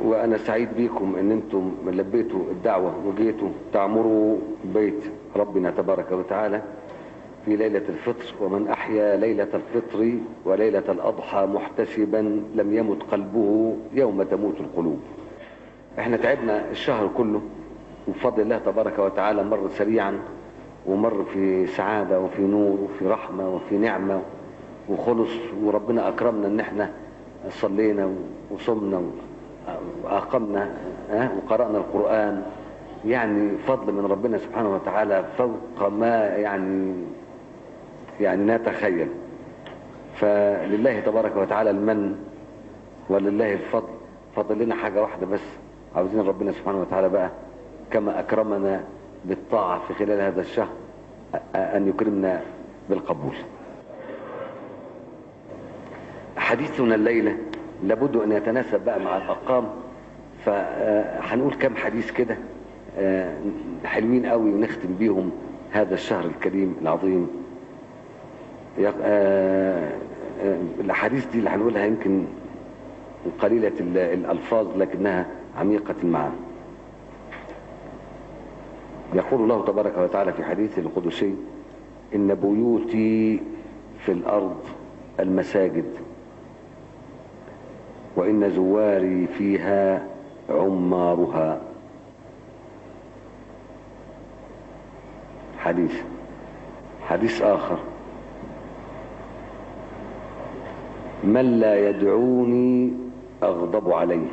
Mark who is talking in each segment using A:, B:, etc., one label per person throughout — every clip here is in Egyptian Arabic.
A: وانا سعيد بيكم ان انتم لبيتوا الدعوة وجيتوا تعمروا بيت ربنا تبارك وتعالى في ليلة الفطر ومن احيا ليلة الفطر وليلة الاضحى محتسبا لم يمت قلبه يوم تموت القلوب احنا تعبنا الشهر كله وبفضل الله تبارك وتعالى مر سريعا ومر في سعادة وفي نور وفي رحمة وفي نعمة وخلص وربنا اكرمنا ان احنا صلينا وصمنا وأقمنا وقرأنا القرآن يعني فضل من ربنا سبحانه وتعالى فوق ما يعني يعني نتخيل فلله تبارك وتعالى المن ولله الفضل فضل لنا حاجة واحدة بس عاوزين ربنا سبحانه وتعالى بقى كما أكرمنا بالطاعة في خلال هذا الشهر أن يكرمنا بالقبول حديثنا الليلة لابد أن يتناسب بقى مع الأرقام فهنقول كم حديث كده حلوين قوي ونختم بيهم هذا الشهر الكريم العظيم الأحاديث دي اللي هنقولها يمكن قليلة الألفاظ لكنها عميقة المعنى يقول الله تبارك وتعالى في حديث القدسي إن بيوتي في الأرض المساجد وإن زواري فيها عمارها حديث حديث آخر من لا يدعوني أغضب عليه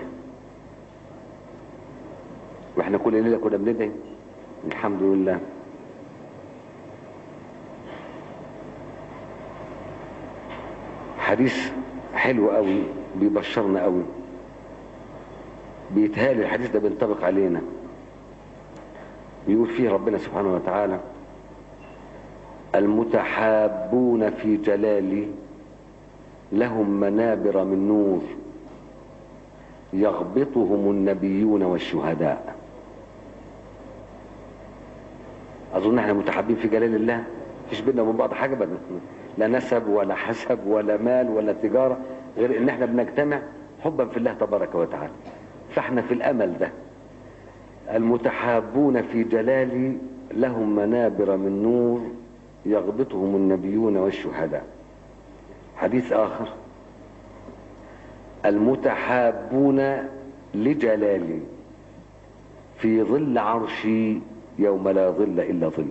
A: واحنا كل ليلة كنا بندعي الحمد لله حديث حلو قوي بيبشرنا قوي بيتهالي الحديث ده بينطبق علينا بيقول فيه ربنا سبحانه وتعالى المتحابون في جلالي لهم منابر من نور يغبطهم النبيون والشهداء اظن احنا متحابين في جلال الله مفيش بينا وبين بعض حاجه بدنا لا نسب ولا حسب ولا مال ولا تجاره غير ان احنا بنجتمع حبا في الله تبارك وتعالى فاحنا في الامل ده المتحابون في جلالي لهم منابر من نور يغبطهم النبيون والشهداء حديث اخر المتحابون لجلالي في ظل عرشي يوم لا ظل الا ظل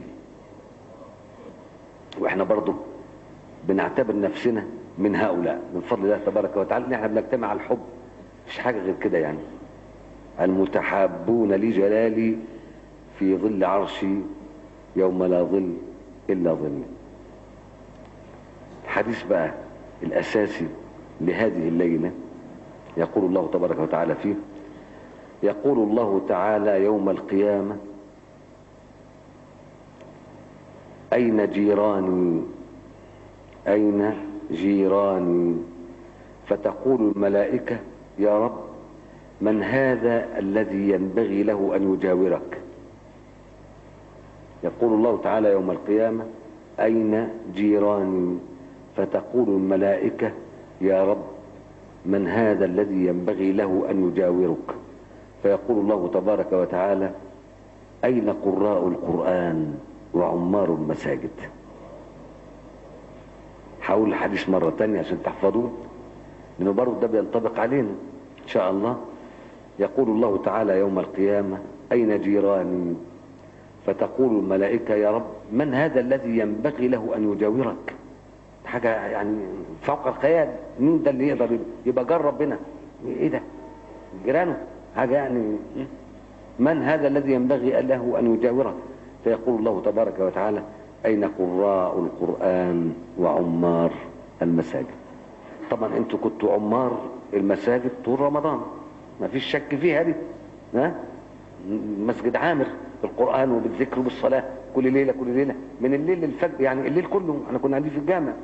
A: واحنا برضو بنعتبر نفسنا من هؤلاء من فضل الله تبارك وتعالى ان احنا بنجتمع على الحب مش حاجه غير كده يعني المتحابون لجلالي في ظل عرشي يوم لا ظل الا ظل الحديث بقى الاساسي لهذه الليله يقول الله تبارك وتعالى فيه يقول الله تعالى يوم القيامه اين جيراني اين جيراني فتقول الملائكة يا رب من هذا الذي ينبغي له أن يجاورك يقول الله تعالى يوم القيامة أين جيراني فتقول الملائكة يا رب من هذا الذي ينبغي له أن يجاورك فيقول الله تبارك وتعالى أين قراء القرآن وعمار المساجد هقول الحديث مرة تانية عشان تحفظوه لأنه برضه ده بينطبق علينا إن شاء الله يقول الله تعالى يوم القيامة أين جيراني فتقول الملائكة يا رب من هذا الذي ينبغي له أن يجاورك حاجة يعني فوق الخيال مين ده اللي يقدر يبقى جار ربنا ايه ده جيرانه حاجة يعني من هذا الذي ينبغي له أن يجاورك فيقول الله تبارك وتعالى أين قراء القرآن وعمار المساجد طبعا انتوا كنتوا عمار المساجد طول رمضان ما فيش شك فيها دي ها مسجد عامر بالقرآن وبالذكر وبالصلاة كل ليلة كل ليلة من الليل للفجر يعني الليل كله احنا كنا قاعدين في الجامع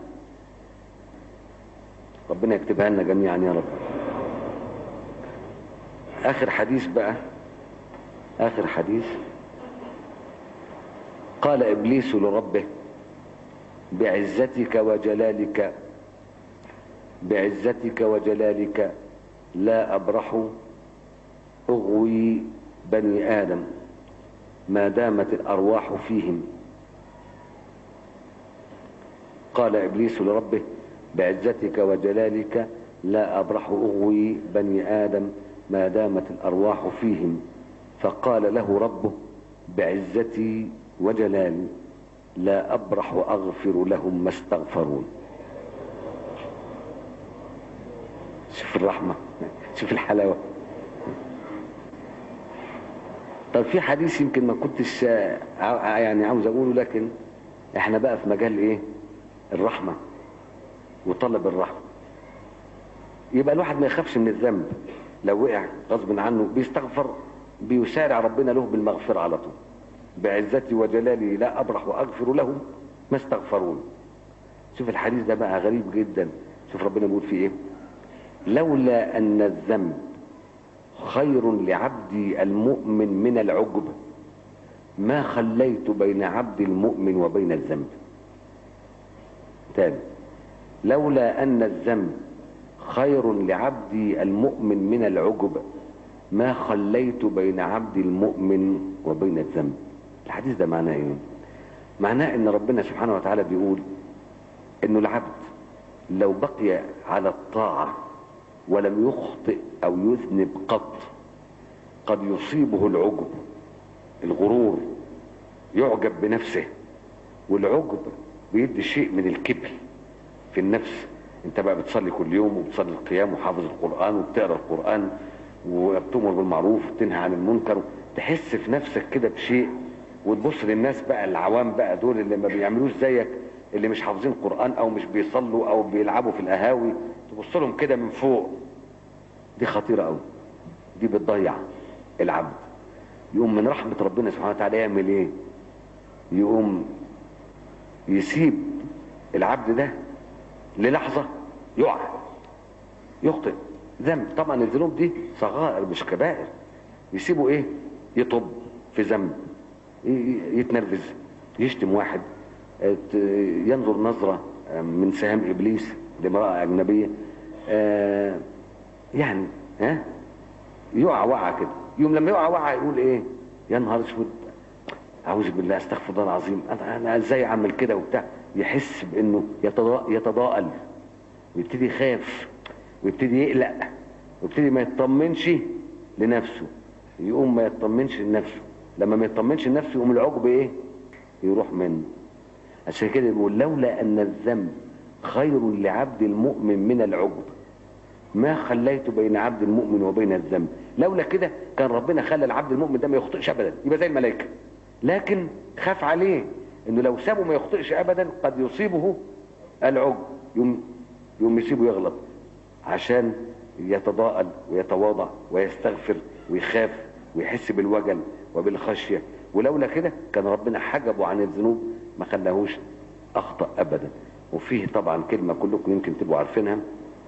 A: ربنا يكتبها لنا جميعا يا رب آخر حديث بقى آخر حديث قال إبليس لربه بعزتك وجلالك بعزتك وجلالك لا أبرح أغوي بني آدم ما دامت الأرواح فيهم قال إبليس لربه بعزتك وجلالك لا أبرح أغوي بني آدم ما دامت الأرواح فيهم فقال له ربه بعزتي وجلالي لا أبرح أغفر لهم ما استغفرون شوف الرحمة شوف الحلاوة طب في حديث يمكن ما كنتش يعني عاوز اقوله لكن احنا بقى في مجال ايه الرحمة وطلب الرحمة يبقى الواحد ما يخافش من الذنب لو وقع غصب عنه بيستغفر بيسارع ربنا له بالمغفرة على طول بعزتي وجلالي لا أبرح وأغفر لهم ما استغفرون شوف الحديث ده بقى غريب جدا شوف ربنا بيقول فيه ايه لولا أن الذنب خير لعبدي المؤمن من العجب ما خليت بين عبد المؤمن وبين الذنب تاني لولا أن الذنب خير لعبدي المؤمن من العجب ما خليت بين عبد المؤمن وبين الذنب الحديث ده معناه ايه معناه ان ربنا سبحانه وتعالى بيقول انه العبد لو بقي على الطاعة ولم يخطئ او يذنب قط قد يصيبه العجب الغرور يعجب بنفسه والعجب بيدي شيء من الكبر في النفس انت بقى بتصلي كل يوم وبتصلي القيام وحافظ القرآن وبتقرأ القرآن وبتؤمر بالمعروف وتنهى عن المنكر تحس في نفسك كده بشيء وتبص للناس بقى العوام بقى دول اللي ما بيعملوش زيك اللي مش حافظين قرآن او مش بيصلوا او بيلعبوا في القهاوي تبص لهم كده من فوق دي خطيرة قوي دي بتضيع العبد يقوم من رحمة ربنا سبحانه وتعالى يعمل ايه يقوم يسيب العبد ده للحظة يقع يخطئ ذنب طبعا الذنوب دي صغائر مش كبائر يسيبه ايه يطب في ذنب يتنرفز يشتم واحد ينظر نظرة من سهام ابليس لامرأة اجنبية يعني ها يقع وقع كده يوم لما يقع وقع يقول ايه يا نهار اسود اعوذ بالله استغفر الله العظيم انا ازاي اعمل كده وبتاع يحس بانه يتضاءل ويبتدي يخاف ويبتدي يقلق ويبتدي ما يطمنش لنفسه يقوم ما يطمنش لنفسه لما ما يطمنش لنفسه يقوم العقب ايه يروح منه عشان كده بيقول لولا ان الذنب خير لعبد المؤمن من العجب ما خليت بين عبد المؤمن وبين الذنب لولا كده كان ربنا خلى العبد المؤمن ده ما يخطئش ابدا يبقى زي الملائكه لكن خاف عليه انه لو سابه ما يخطئش ابدا قد يصيبه العجب يوم يوم يسيبه يغلط عشان يتضاءل ويتواضع ويستغفر ويخاف ويحس بالوجل وبالخشية ولولا كده كان ربنا حجبه عن الذنوب ما خلاهوش اخطأ ابدا وفيه طبعا كلمة كلكم يمكن تبقوا عارفينها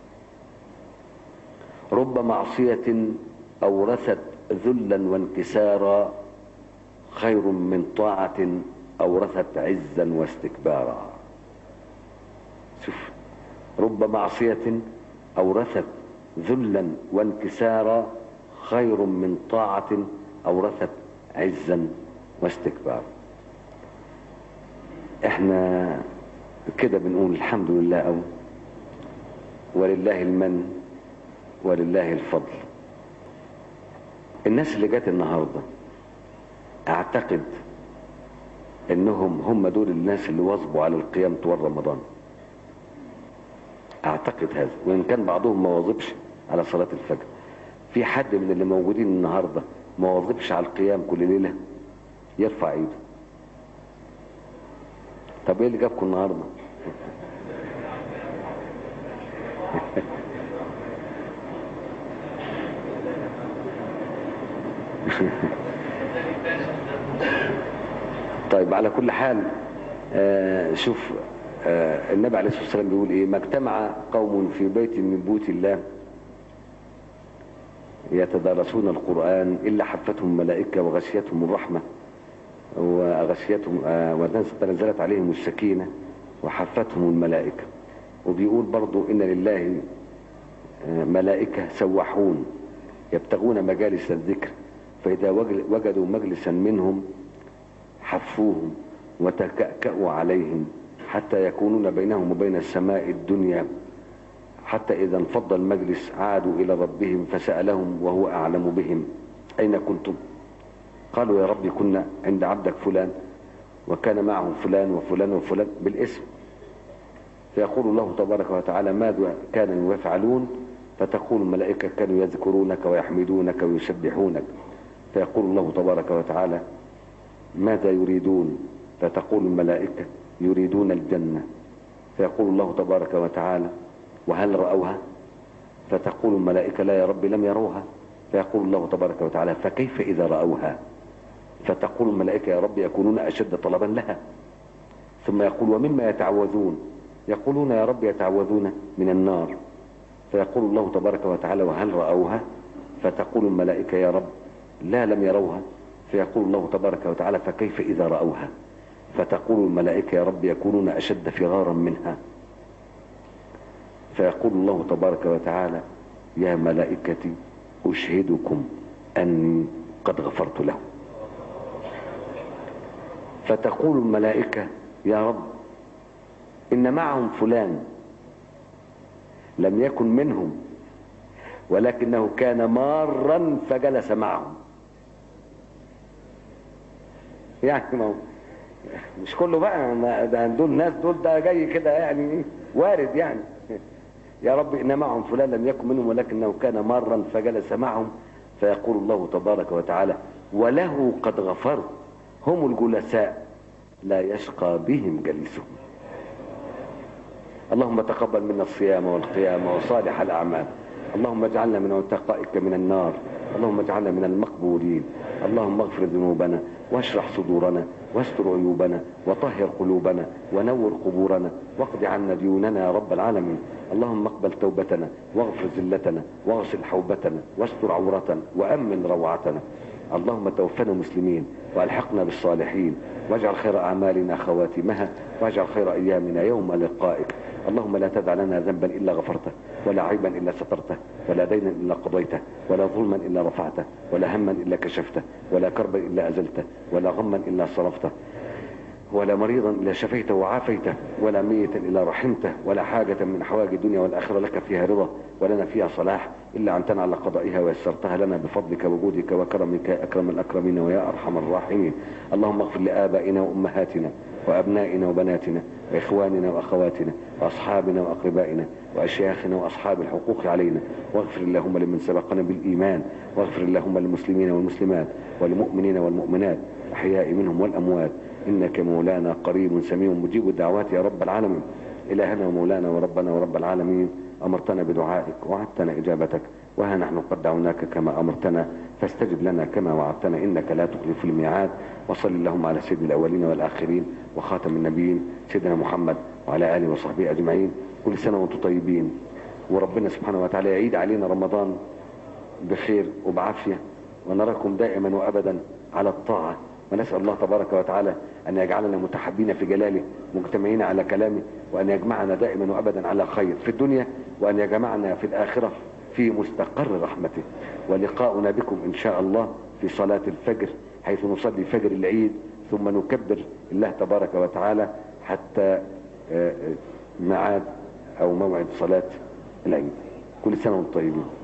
A: رب معصية اورثت ذلا وانكسارا خير من طاعة اورثت عزا واستكبارا شوف رب معصية اورثت ذلا وانكسارا خير من طاعة اورثت عزا واستكبارا احنا كده بنقول الحمد لله او ولله المن ولله الفضل الناس اللي جت النهاردة اعتقد انهم هم دول الناس اللي واظبوا على القيام طوال رمضان اعتقد هذا وان كان بعضهم ما واظبش على صلاة الفجر في حد من اللي موجودين النهاردة ما واظبش على القيام كل ليلة يرفع ايده طب ايه اللي جابكم النهاردة طيب على كل حال آه شوف آه النبي عليه الصلاة والسلام بيقول ايه ما اجتمع قوم في بيت من بيوت الله يتدارسون القرآن إلا حفتهم ملائكة وغشيتهم الرحمة وغشيتهم آه وتنزلت عليهم السكينة وحفتهم الملائكة وبيقول برضو إن لله ملائكة سواحون يبتغون مجالس الذكر فإذا وجدوا مجلسا منهم حفوهم وتكأكأوا عليهم حتى يكونون بينهم وبين السماء الدنيا حتى إذا انفض المجلس عادوا إلى ربهم فسألهم وهو أعلم بهم أين كنتم قالوا يا رب كنا عند عبدك فلان وكان معهم فلان وفلان وفلان بالاسم فيقول الله تبارك وتعالى ماذا كانوا يفعلون فتقول الملائكة كانوا يذكرونك ويحمدونك ويسبحونك فيقول الله تبارك وتعالى ماذا يريدون فتقول الملائكة يريدون الجنة فيقول الله تبارك وتعالى وهل رأوها فتقول الملائكة لا يا رب لم يروها فيقول الله تبارك وتعالى فكيف إذا رأوها فتقول الملائكة يا رب يكونون أشد طلبا لها ثم يقول ومما يتعوذون يقولون يا رب يتعوذون من النار فيقول الله تبارك وتعالى وهل رأوها فتقول الملائكة يا رب لا لم يروها فيقول الله تبارك وتعالى فكيف إذا رأوها فتقول الملائكة يا رب يكونون أشد فرارا منها فيقول الله تبارك وتعالى يا ملائكتي أشهدكم أني قد غفرت له فتقول الملائكة يا رب إن معهم فلان لم يكن منهم ولكنه كان مارا فجلس معهم يعني ما مش كله بقى ما ده دول ناس دول ده جاي كده يعني وارد يعني يا رب إن معهم فلان لم يكن منهم ولكنه كان مارا فجلس معهم فيقول الله تبارك وتعالى وله قد غفرت هم الجلساء لا يشقى بهم جليسهم اللهم تقبل منا الصيام والقيام وصالح الأعمال اللهم اجعلنا من عتقائك من النار اللهم اجعلنا من المقبولين اللهم اغفر ذنوبنا واشرح صدورنا واستر عيوبنا وطهر قلوبنا ونور قبورنا واقض عنا ديوننا يا رب العالمين اللهم اقبل توبتنا واغفر ذلتنا واغسل حوبتنا واستر عورتنا وأمن روعتنا اللهم توفنا مسلمين والحقنا بالصالحين واجعل خير أعمالنا خواتمها واجعل خير أيامنا يوم لقائك اللهم لا تدع لنا ذنبا إلا غفرته ولا عيبا إلا سترته ولا دينا إلا قضيته ولا ظلما إلا رفعته ولا هما إلا كشفته ولا كربا إلا أزلته ولا غما إلا صرفته ولا مريضا إلا شفيته وعافيته ولا ميتا إلا رحمته ولا حاجة من حواج الدنيا والآخرة لك فيها رضا ولنا فيها صلاح إلا أن تنعل قضائها ويسرتها لنا بفضلك وجودك وكرمك يا أكرم الأكرمين ويا أرحم الراحمين اللهم اغفر لآبائنا وأمهاتنا وأبنائنا وبناتنا وإخواننا وأخواتنا وأصحابنا وأقربائنا وأشياخنا وأصحاب الحقوق علينا واغفر اللهم لمن سبقنا بالإيمان واغفر اللهم للمسلمين والمسلمات والمؤمنين والمؤمنات أحياء منهم والأموات إنك مولانا قريب سميع مجيب الدعوات يا رب العالمين إلهنا ومولانا وربنا ورب العالمين أمرتنا بدعائك وعدتنا إجابتك وها نحن قد دعوناك كما أمرتنا فاستجب لنا كما وعدتنا إنك لا تخلف الميعاد وصل اللهم على سيد الأولين والآخرين وخاتم النبيين سيدنا محمد وعلى آله وصحبه أجمعين كل سنة وانتم طيبين وربنا سبحانه وتعالى يعيد علينا رمضان بخير وبعافية ونراكم دائما وأبدا على الطاعة ونسأل الله تبارك وتعالى أن يجعلنا متحبين في جلاله مجتمعين على كلامه وأن يجمعنا دائما وأبدا على خير في الدنيا وأن يجمعنا في الآخرة في مستقر رحمته ولقاؤنا بكم إن شاء الله في صلاة الفجر حيث نصلي فجر العيد ثم نكبر الله تبارك وتعالى حتى ميعاد أو موعد صلاة العيد كل سنة وانتم طيبين